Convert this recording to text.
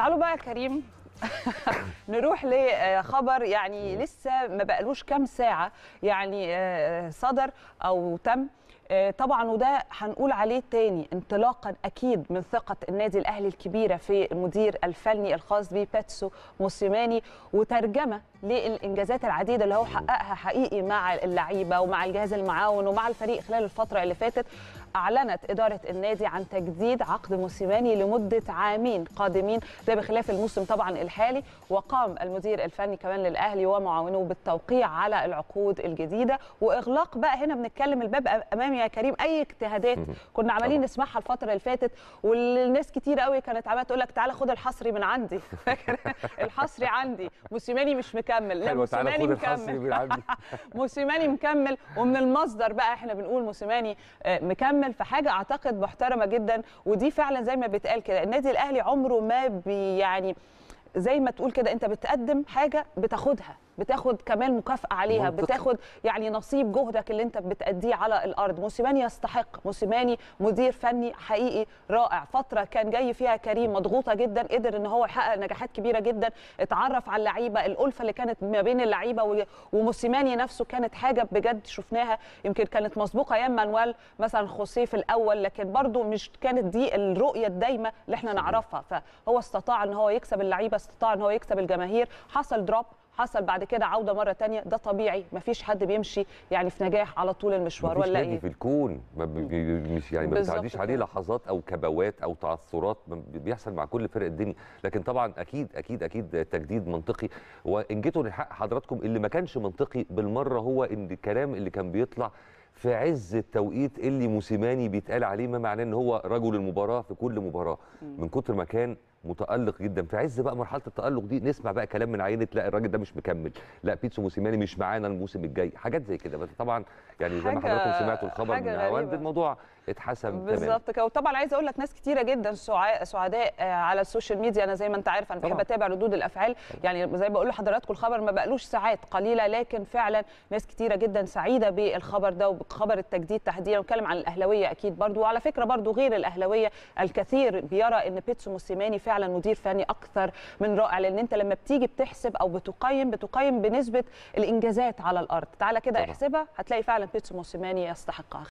تعالوا بقى يا كريم نروح لخبر يعني لسه ما بقالوش كام ساعه يعني آه، صدر او تم آه، طبعا وده هنقول عليه تاني انطلاقا اكيد من ثقه النادي الاهلي الكبيره في المدير الفني الخاص بيه باتسو موسيماني وترجمه للانجازات العديده اللي هو حققها حقيقي مع اللعيبه ومع الجهاز المعاون ومع الفريق خلال الفتره اللي فاتت اعلنت اداره النادي عن تجديد عقد موسيماني لمده عامين قادمين ده بخلاف الموسم طبعا الحالي وقام المدير الفني كمان للاهلي ومعاونه بالتوقيع على العقود الجديده واغلاق بقى هنا بنتكلم الباب امامي يا كريم اي اجتهادات كنا عمالين نسمعها الفتره اللي فاتت والناس كتير قوي كانت عماله تقول لك تعالى خد الحصري من عندي فاكر الحصري عندي موسيماني مش مكمل لا حلوه تعالى موسيماني خد الحصري مكمل من عندي موسيماني مكمل ومن المصدر بقى احنا بنقول موسيماني آه، مكمل في حاجه اعتقد محترمه جدا ودي فعلا زي ما بيتقال كده النادي الاهلي عمره ما بي يعني زي ما تقول كده انت بتقدم حاجه بتاخدها بتاخد كمان مكافاه عليها منطقي. بتاخد يعني نصيب جهدك اللي انت بتأديه على الارض موسيماني يستحق موسيماني مدير فني حقيقي رائع فتره كان جاي فيها كريم مضغوطه جدا قدر ان هو يحقق نجاحات كبيره جدا اتعرف على اللعيبه الالفه اللي كانت ما بين اللعيبه و- وموسيماني نفسه كانت حاجه بجد شفناها يمكن كانت مسبوقه ايام مانويل مثلا خوسيه في الاول لكن برضو مش كانت دي الرؤيه الدايمه اللي احنا نعرفها فهو استطاع ان هو يكسب اللعيبه استطاع ان هو يكسب الجماهير حصل دروب حصل بعد كده عوده مره تانية ده طبيعي مفيش حد بيمشي يعني في نجاح على طول المشوار مفيش ولا نادي ايه في الكون ما بي- بي- مش يعني ما بالظبط بتعديش عليه كده. لحظات او كبوات او تعثرات ما بيحصل مع كل فرق الدنيا لكن طبعا اكيد اكيد اكيد تجديد منطقي وان جيتوا لحق حضراتكم اللي ما كانش منطقي بالمره هو ان الكلام اللي كان بيطلع في عز التوقيت اللي موسيماني بيتقال عليه ما معناه ان هو رجل المباراه في كل مباراه من كتر ما كان متالق جدا في عز بقى مرحله التالق دي نسمع بقى كلام من عينه لا الراجل ده مش مكمل لا بيتسو موسيماني مش معانا الموسم الجاي حاجات زي كده بس طبعا يعني زي ما حاجة- حضراتكم سمعتوا الخبر حاجة من عواد غريبة. الموضوع اتحسم تمام بالظبط كده وطبعا عايزه اقول لك ناس كتيره جدا سعاء سعداء آه، على السوشيال ميديا انا زي ما انت عارف انا بحب طبعاً. اتابع ردود الافعال يعني زي ما بقول لحضراتكم الخبر ما بقالوش ساعات قليله لكن فعلا ناس كتيره جدا سعيده بالخبر ده وبخبر التجديد تحديدا واتكلم عن الاهلاويه اكيد برضو وعلى فكره برضو غير الاهلاويه الكثير بيرى ان بيتسو موسيماني فعلا مدير فني اكثر من رائع لان انت لما بتيجي بتحسب او بتقيم بتقيم بنسبه الانجازات على الارض تعالى كده طبعاً. احسبها هتلاقي فعلا بيتسو موسيماني يستحقها